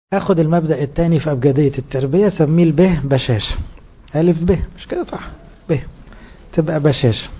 اخد المبدأ الثاني في أبجدية التربية سميه البه بشاشة ألف به مش كده صح به تبقى بشاشة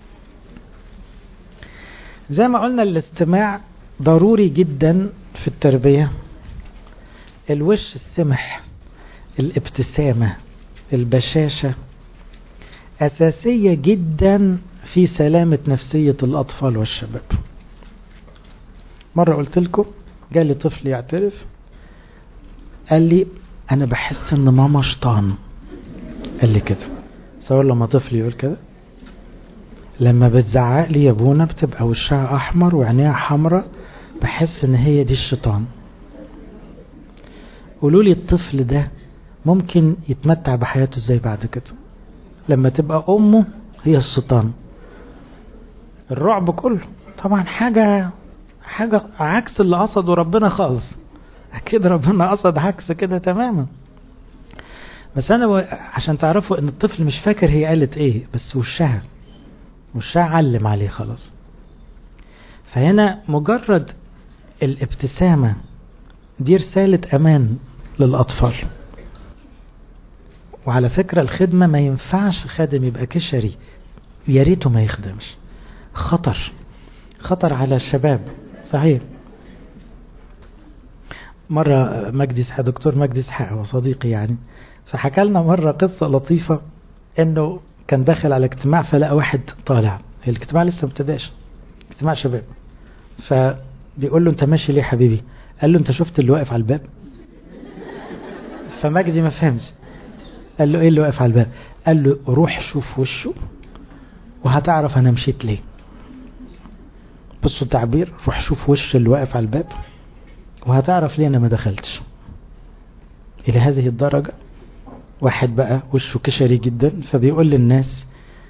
زي ما قلنا الاستماع ضروري جدا في التربية الوش السمح الابتسامة البشاشة أساسية جدا في سلامة نفسية الأطفال والشباب مرة قلت لكم جالي طفل يعترف قال لي أنا بحس إن ماما شطان قال لي كده صور لما طفل يقول كده لما بتزعق لي يا ابونا بتبقى وشها أحمر وعينيها حمراء بحس إن هي دي الشيطان قولوا لي الطفل ده ممكن يتمتع بحياته ازاي بعد كده لما تبقى امه هي الشيطان الرعب كله طبعا حاجة حاجة عكس اللي قصده ربنا خالص اكيد ربنا قصد عكس كده تماما بس انا عشان تعرفوا ان الطفل مش فاكر هي قالت ايه بس وشها وشها علم عليه خلاص فهنا مجرد الابتسامة دي رسالة امان للاطفال وعلى فكرة الخدمة ما ينفعش خادم يبقى كشري يا ريته ما يخدمش خطر خطر على الشباب صحيح مرة مجدي اسحاق دكتور مجدي اسحاق هو صديقي يعني فحكى لنا مرة قصة لطيفة انه كان داخل على اجتماع فلقى واحد طالع الاجتماع لسه مبتداش اجتماع شباب فبيقول له انت ماشي ليه حبيبي قال له انت شفت اللي واقف على الباب فمجدي ما فهمش قال له ايه اللي واقف على الباب قال له روح شوف وشه وهتعرف انا مشيت ليه بصوا التعبير روح شوف وش اللي واقف على الباب وهتعرف ليه انا ما دخلتش الى هذه الدرجة واحد بقى وشه كشري جدا فبيقول للناس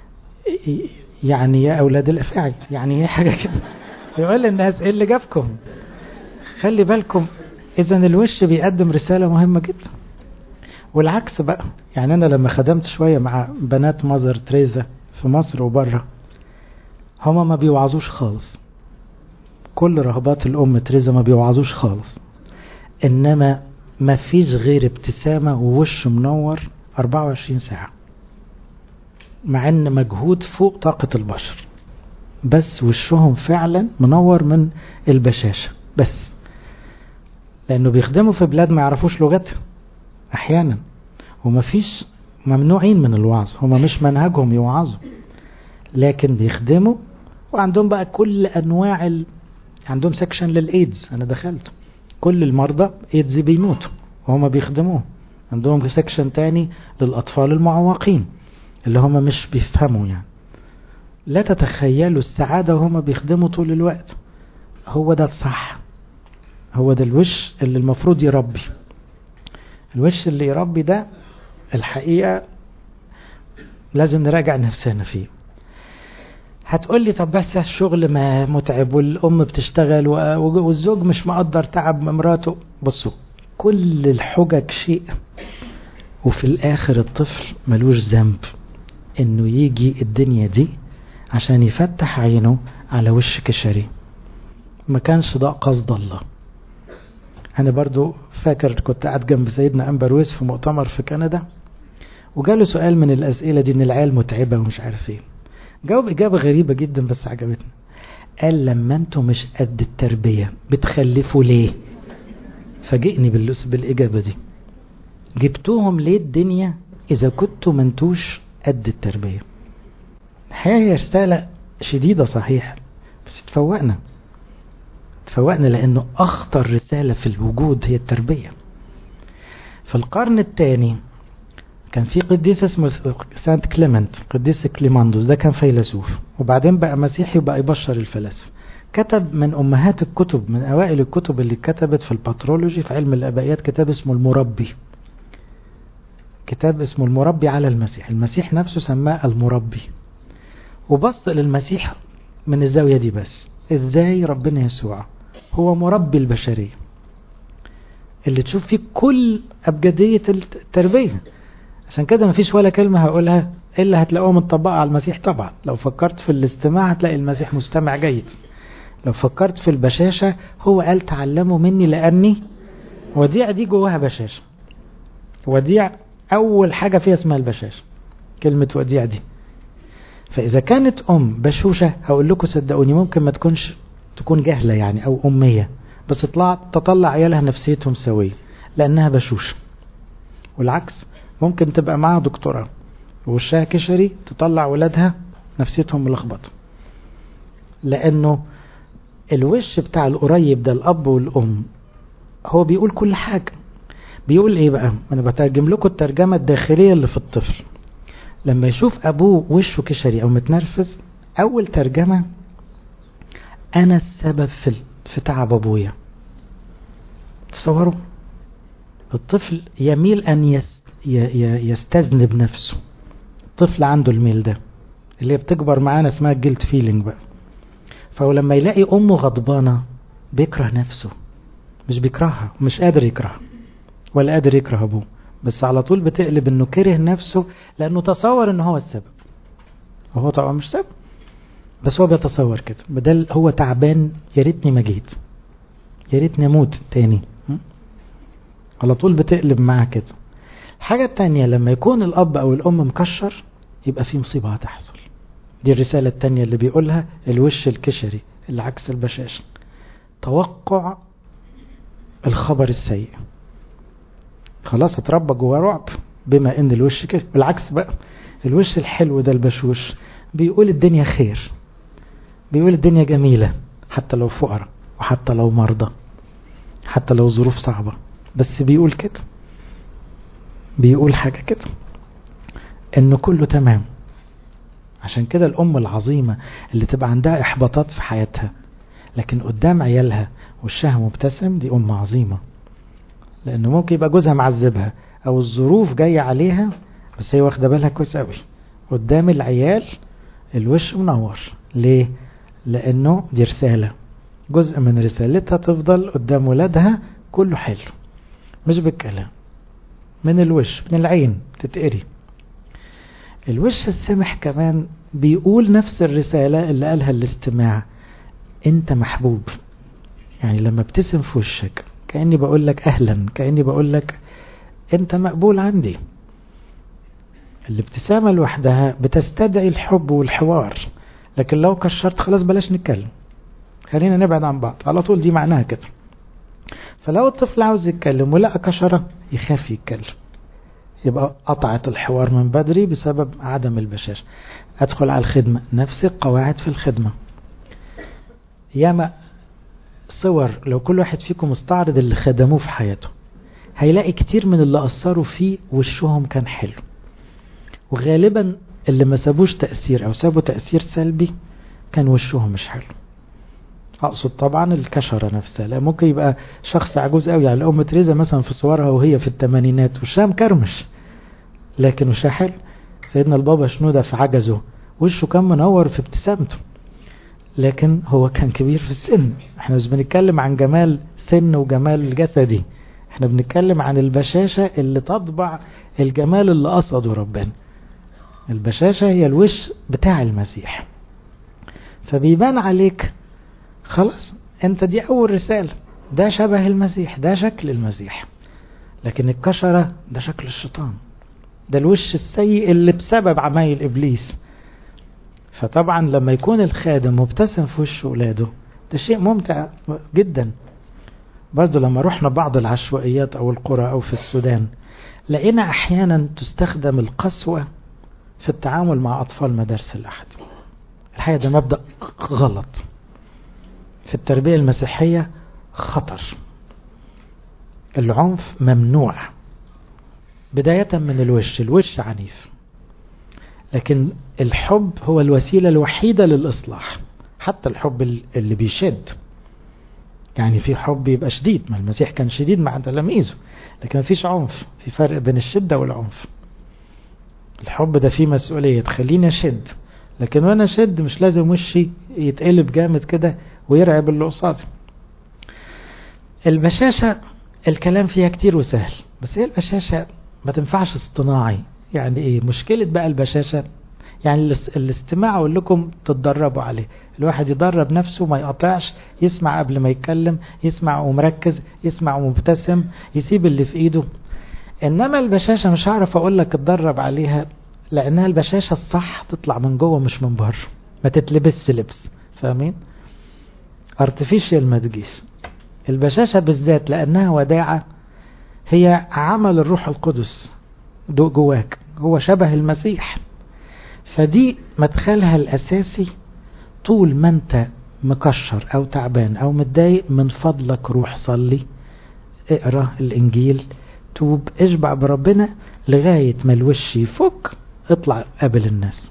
يعني يا اولاد الافاعي يعني ايه حاجة كده بيقول للناس ايه اللي جابكم خلي بالكم اذا الوش بيقدم رسالة مهمة جدا والعكس بقى يعني انا لما خدمت شوية مع بنات ماذر تريزا في مصر وبره هما ما بيوعظوش خالص كل رهبات الام تريزا ما بيوعظوش خالص انما ما فيش غير ابتسامة ووش منور 24 ساعة مع ان مجهود فوق طاقة البشر بس وشهم فعلا منور من البشاشة بس لانه بيخدموا في بلاد ما يعرفوش لغتها احيانا وما فيش ممنوعين من الوعظ هما مش منهجهم يوعظوا لكن بيخدموا وعندهم بقى كل انواع ال... عندهم سكشن للايدز انا دخلت كل المرضى ايدز بيموتوا وهما بيخدموه عندهم سكشن تاني للاطفال المعوقين اللي هما مش بيفهموا يعني لا تتخيلوا السعادة وهما بيخدموا طول الوقت هو ده الصح هو ده الوش اللي المفروض يربي الوش اللي يربي ده الحقيقة لازم نراجع نفسنا فيه هتقول لي طب بس الشغل ما متعب والأم بتشتغل والزوج مش مقدر تعب مراته بصوا كل الحجج شيء وفي الآخر الطفل ملوش ذنب انه يجي الدنيا دي عشان يفتح عينه على وش كشري ما كانش ده قصد الله انا برضو فاكر كنت قاعد جنب سيدنا امبرويس في مؤتمر في كندا وجاله سؤال من الاسئله دي ان العيال متعبه ومش عارف ايه جاوب اجابه غريبه جدا بس عجبتني قال لما انتم مش قد التربيه بتخلفوا ليه فاجئني بالاجابه دي جبتوهم ليه الدنيا اذا كنتوا منتوش قد التربيه الحقيقه هي رساله شديده صحيح بس تفوقنا تفوقنا لأنه أخطر رسالة في الوجود هي التربية في القرن الثاني كان في قديس اسمه سانت كليمنت قديس كليماندوس ده كان فيلسوف وبعدين بقى مسيحي وبقى يبشر الفلاسفة كتب من أمهات الكتب من أوائل الكتب اللي كتبت في الباترولوجي في علم الأبائيات كتاب اسمه المربي كتاب اسمه المربي على المسيح المسيح نفسه سماه المربي وبص للمسيح من الزاوية دي بس ازاي ربنا يسوع هو مربي البشرية اللي تشوف فيه كل أبجدية التربية عشان كده مفيش ولا كلمة هقولها إلا هتلاقوها متطبقة على المسيح طبعا لو فكرت في الاستماع هتلاقي المسيح مستمع جيد لو فكرت في البشاشة هو قال تعلموا مني لأني وديع دي جواها بشاشة وديع أول حاجة فيها اسمها البشاشة كلمة وديع دي فإذا كانت أم بشوشة هقول لكم صدقوني ممكن ما تكونش تكون جهلة يعني أو أمية بس تطلع تطلع عيالها نفسيتهم سوية لأنها بشوشة والعكس ممكن تبقى معاها دكتوراه ووشها كشري تطلع ولادها نفسيتهم ملخبطة لأنه الوش بتاع القريب ده الأب والأم هو بيقول كل حاجة بيقول ايه بقى انا بترجم لكم الترجمة الداخلية اللي في الطفل لما يشوف ابوه وشه كشري او متنرفز اول ترجمة انا السبب في في تعب ابويا تصوروا الطفل يميل ان يستذنب نفسه الطفل عنده الميل ده اللي هي بتكبر معانا اسمها الجلد فيلينج بقى فهو لما يلاقي امه غضبانة بيكره نفسه مش بيكرهها مش قادر يكرهها ولا قادر يكره ابوه بس على طول بتقلب انه كره نفسه لانه تصور ان هو السبب وهو طبعا مش سبب بس هو بيتصور كده بدل هو تعبان يا ريتني ما جيت يا ريتني اموت تاني على طول بتقلب معاه كده الحاجة التانية لما يكون الأب أو الأم مكشر يبقى في مصيبة هتحصل دي الرسالة التانية اللي بيقولها الوش الكشري اللي عكس البشاشة توقع الخبر السيء خلاص اتربى جواه رعب بما ان الوش كده بالعكس بقى الوش الحلو ده البشوش بيقول الدنيا خير بيقول الدنيا جميلة حتى لو فقراء وحتى لو مرضى حتى لو ظروف صعبة بس بيقول كده بيقول حاجة كده انه كله تمام عشان كده الام العظيمة اللي تبقى عندها احباطات في حياتها لكن قدام عيالها وشها مبتسم دي ام عظيمة لانه ممكن يبقى جوزها معذبها او الظروف جاية عليها بس هي واخدة بالها كويس قوي قدام العيال الوش منور ليه لانه دي رسالة جزء من رسالتها تفضل قدام ولادها كله حلو مش بالكلام من الوش من العين تتقري الوش السمح كمان بيقول نفس الرسالة اللي قالها الاستماع انت محبوب يعني لما ابتسم في وشك كأني بقول لك اهلا كأني بقول لك انت مقبول عندي الابتسامة لوحدها بتستدعي الحب والحوار لكن لو كشرت خلاص بلاش نتكلم خلينا نبعد عن بعض على طول دي معناها كده فلو الطفل عاوز يتكلم ولقى كشرة يخاف يتكلم يبقى قطعت الحوار من بدري بسبب عدم البشاشة أدخل على الخدمة نفس القواعد في الخدمة ياما صور لو كل واحد فيكم استعرض اللي خدموه في حياته هيلاقي كتير من اللي أثروا فيه وشهم كان حلو وغالبا اللي ما سابوش تأثير أو سابوا تأثير سلبي كان وشهم مش حلو أقصد طبعا الكشرة نفسها لا ممكن يبقى شخص عجوز قوي يعني أم تريزا مثلا في صورها وهي في الثمانينات وشها مكرمش لكن وشها حلو سيدنا البابا شنودة في عجزه وشه كان منور في ابتسامته لكن هو كان كبير في السن احنا مش بنتكلم عن جمال سن وجمال جسدي احنا بنتكلم عن البشاشة اللي تطبع الجمال اللي قصده ربنا البشاشة هي الوش بتاع المسيح فبيبان عليك خلاص انت دي اول رسالة ده شبه المسيح ده شكل المسيح لكن الكشرة ده شكل الشيطان ده الوش السيء اللي بسبب عمايل ابليس فطبعا لما يكون الخادم مبتسم في وش ولاده ده شيء ممتع جدا برضو لما رحنا بعض العشوائيات او القرى او في السودان لقينا احيانا تستخدم القسوة في التعامل مع اطفال مدارس الاحد الحقيقة ده مبدأ غلط في التربية المسيحية خطر العنف ممنوع بداية من الوش الوش عنيف لكن الحب هو الوسيلة الوحيدة للإصلاح حتى الحب اللي بيشد يعني في حب يبقى شديد ما المسيح كان شديد مع تلاميذه لكن ما فيش عنف في فرق بين الشدة والعنف الحب ده فيه مسؤولية تخليني أشد لكن وانا اشد مش لازم وشي يتقلب جامد كده ويرعب اللي قصادي البشاشة الكلام فيها كتير وسهل بس هي البشاشة ما تنفعش اصطناعي يعني ايه مشكلة بقى البشاشة يعني الاستماع اقول لكم تتدربوا عليه الواحد يدرب نفسه ما يقطعش يسمع قبل ما يتكلم يسمع ومركز يسمع ومبتسم يسيب اللي في ايده انما البشاشة مش هعرف اقول لك اتدرب عليها لانها البشاشة الصح تطلع من جوه مش من بره ما تتلبسش لبس فاهمين ارتفيشال ما تجيش البشاشة بالذات لانها وداعة هي عمل الروح القدس جواك هو شبه المسيح فدي مدخلها الاساسي طول ما انت مكشر او تعبان او متضايق من فضلك روح صلي اقرا الانجيل توب اشبع بربنا لغاية ما الوش يفك اطلع قابل الناس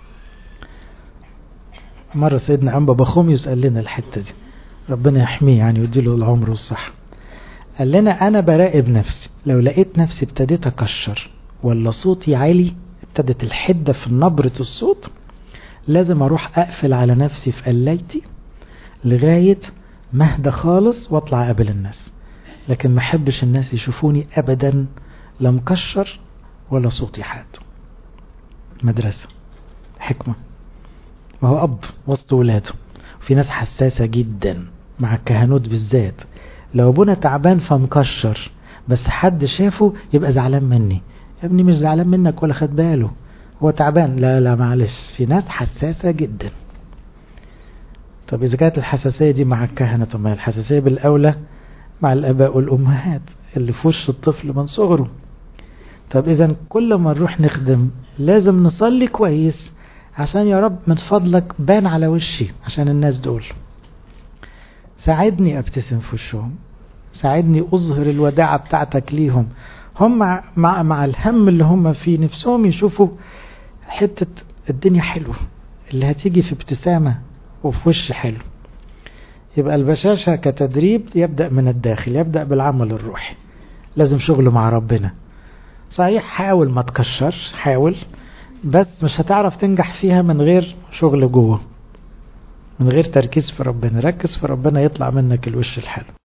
مرة سيدنا أنبا بخوم يسأل لنا الحتة دي ربنا يحميه يعني ويديله العمر والصحة قال لنا أنا براقب نفسي لو لقيت نفسي ابتديت أكشر ولا صوتي عالي ابتدت الحدة في نبرة الصوت لازم أروح أقفل على نفسي في قلايتي لغاية مهدى خالص واطلع قابل الناس لكن ما احبش الناس يشوفوني ابدا لا مكشر ولا صوتي حاد مدرسة حكمة ما هو اب وسط ولاده في ناس حساسة جدا مع الكهنوت بالذات لو ابونا تعبان فمكشر بس حد شافه يبقى زعلان مني يا ابني مش زعلان منك ولا خد باله هو تعبان لا لا معلش في ناس حساسة جدا طب إذا كانت الحساسية دي مع الكهنة طب ما الحساسية بالأولى مع الآباء والأمهات اللي في وش الطفل من صغره طب إذا كل ما نروح نخدم لازم نصلي كويس عشان يا رب من فضلك بان على وشي عشان الناس دول ساعدني ابتسم في وشهم ساعدني اظهر الوداعة بتاعتك ليهم هم مع, مع الهم اللي هم فيه نفسهم يشوفوا حتة الدنيا حلوة اللي هتيجي في ابتسامة وفي وش حلو يبقى البشاشة كتدريب يبدأ من الداخل يبدأ بالعمل الروحي لازم شغل مع ربنا صحيح حاول ما تكشرش حاول بس مش هتعرف تنجح فيها من غير شغل جوه من غير تركيز في ربنا ركز في ربنا يطلع منك الوش الحلو